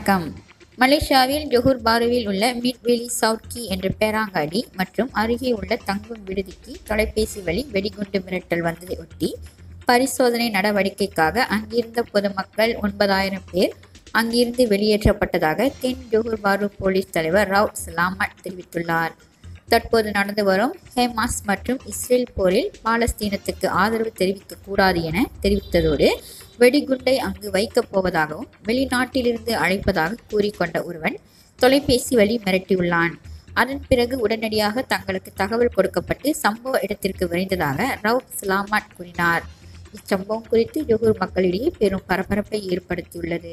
வணக்கம் மலேசியாவில் ஜொஹூர் பாருவில் உள்ள மிட்வெலி சவுட்கி என்ற பேராங்காடி மற்றும் அருகே உள்ள தங்கும் விடுதிக்கு தொலைபேசி வழி வெடிகுண்டு மிரட்டல் வந்ததை ஒட்டி பரிசோதனை நடவடிக்கைக்காக அங்கிருந்த பொதுமக்கள் ஒன்பதாயிரம் பேர் அங்கிருந்து வெளியேற்றப்பட்டதாக தென் ஜொஹூர் பாரு போலீஸ் தலைவர் ராவ் சலாமட் தெரிவித்துள்ளார் தற்போது நடந்து வரும் ஹேமாஸ் மற்றும் இஸ்ரேல் போரில் பாலஸ்தீனத்துக்கு ஆதரவு தெரிவிக்கக்கூடாது என தெரிவித்ததோடு வெடிகுண்டை அங்கு வைக்கப் போவதாகவும் வெளிநாட்டிலிருந்து அழைப்பதாக கூறிக்கொண்ட ஒருவன் தொலைபேசி வழி மிரட்டியுள்ளான் அதன் பிறகு உடனடியாக தங்களுக்கு தகவல் கொடுக்கப்பட்டு சம்பவ இடத்திற்கு விரைந்ததாக ரவ் சலாமாட் கூறினார் இச்சம்பவம் குறித்து ஜொகூர் மக்களிடையே பெரும் பரபரப்பை ஏற்படுத்தியுள்ளது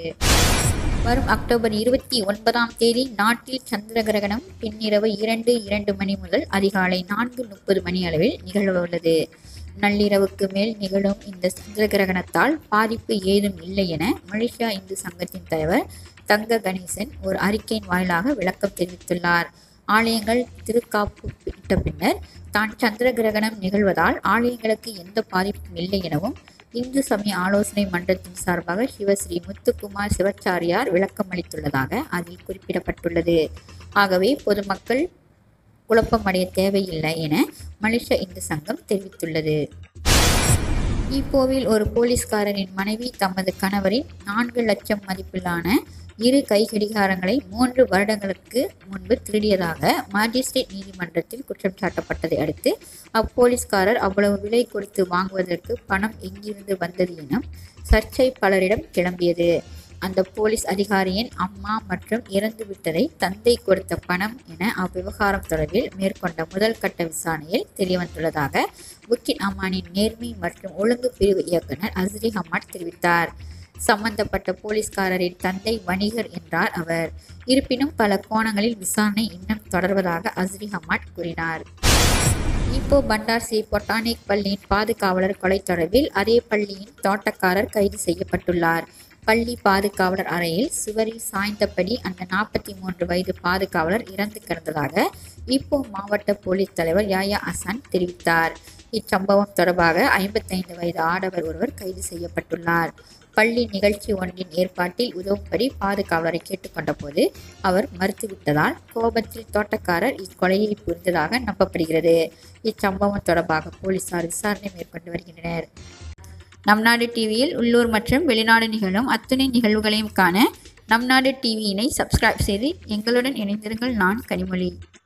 வரும் அக்டோபர் இருபத்தி ஒன்பதாம் தேதி நாட்டில் சந்திர கிரகணம் பின்னிரவு இரண்டு இரண்டு மணி முதல் அதிகாலை நான்கு முப்பது மணி அளவில் நிகழவுள்ளது நள்ளிரவுக்கு மேல் நிகழும் இந்த சந்திர கிரகணத்தால் பாதிப்பு ஏதும் இல்லை என மலேசியா இந்து சங்கத்தின் தலைவர் தங்க கணேசன் ஒரு அறிக்கையின் வாயிலாக விளக்கம் தெரிவித்துள்ளார் ஆலயங்கள் திருக்காப்பு இட்ட பின்னர் தான் சந்திர கிரகணம் நிகழ்வதால் ஆலயங்களுக்கு எந்த பாதிப்பும் இல்லை எனவும் இந்து சமய ஆலோசனை மன்றத்தின் சார்பாக சிவஸ்ரீ முத்துக்குமார் சிவாச்சாரியார் விளக்கம் அளித்துள்ளதாக அதில் குறிப்பிடப்பட்டுள்ளது ஆகவே பொதுமக்கள் குழப்பமடைய தேவையில்லை என மலேசிய இந்து சங்கம் தெரிவித்துள்ளது ஈப்போவில் ஒரு போலீஸ்காரரின் மனைவி தமது கணவரின் நான்கு லட்சம் மதிப்பிலான இரு கை கடிகாரங்களை மூன்று வருடங்களுக்கு முன்பு திருடியதாக மாஜிஸ்ட்ரேட் நீதிமன்றத்தில் குற்றம் சாட்டப்பட்டதை அடுத்து அப்போலீஸ்காரர் அவ்வளவு விலை கொடுத்து வாங்குவதற்கு பணம் எங்கிருந்து வந்தது எனும் சர்ச்சை பலரிடம் கிளம்பியது அந்த போலீஸ் அதிகாரியின் அம்மா மற்றும் இறந்துவிட்டதை தந்தை கொடுத்த பணம் என அவ்விவகாரம் தொடர்பில் மேற்கொண்ட முதல் கட்ட விசாரணையில் தெரியவந்துள்ளதாக புக்கின் அம்மானின் நேர்மை மற்றும் ஒழுங்கு பிரிவு இயக்குனர் அஸ்ரி ஹமாட் தெரிவித்தார் சம்பந்தப்பட்ட போலீஸ்காரரின் தந்தை வணிகர் என்றார் அவர் இருப்பினும் பல கோணங்களில் விசாரணை இன்னும் தொடர்வதாக அஸ்ரி ஹமாட் கூறினார் இப்போ பண்டார் ஸ்ரீ பொட்டானிக் பள்ளியின் பாதுகாவலர் கொலை தொடர்பில் அதே பள்ளியின் தோட்டக்காரர் கைது செய்யப்பட்டுள்ளார் பள்ளி பாதுகாவலர் அறையில் சுவரில் சாய்ந்தபடி அந்த நாற்பத்தி மூன்று வயது பாதுகாவலர் இறந்து கிடந்ததாக இப்போ மாவட்ட போலீஸ் தலைவர் யாயா அசான் தெரிவித்தார் இச்சம்பவம் தொடர்பாக ஐம்பத்தைந்து வயது ஆடவர் ஒருவர் கைது செய்யப்பட்டுள்ளார் பள்ளி நிகழ்ச்சி ஒன்றின் ஏற்பாட்டில் உதவும்படி பாதுகாவலரை கேட்டுக்கொண்ட போது அவர் மறுத்துவிட்டதால் கோபத்தில் தோட்டக்காரர் இக்கொலையை புரிந்ததாக நம்பப்படுகிறது இச்சம்பவம் தொடர்பாக போலீசார் விசாரணை மேற்கொண்டு வருகின்றனர் நம் நாடு டிவியில் உள்ளூர் மற்றும் வெளிநாடு நிகழும் அத்துணை நிகழ்வுகளையும் காண நம் நாடு டிவியினை சப்ஸ்கிரைப் செய்து எங்களுடன் இணைந்திருங்கள் நான் கனிமொழி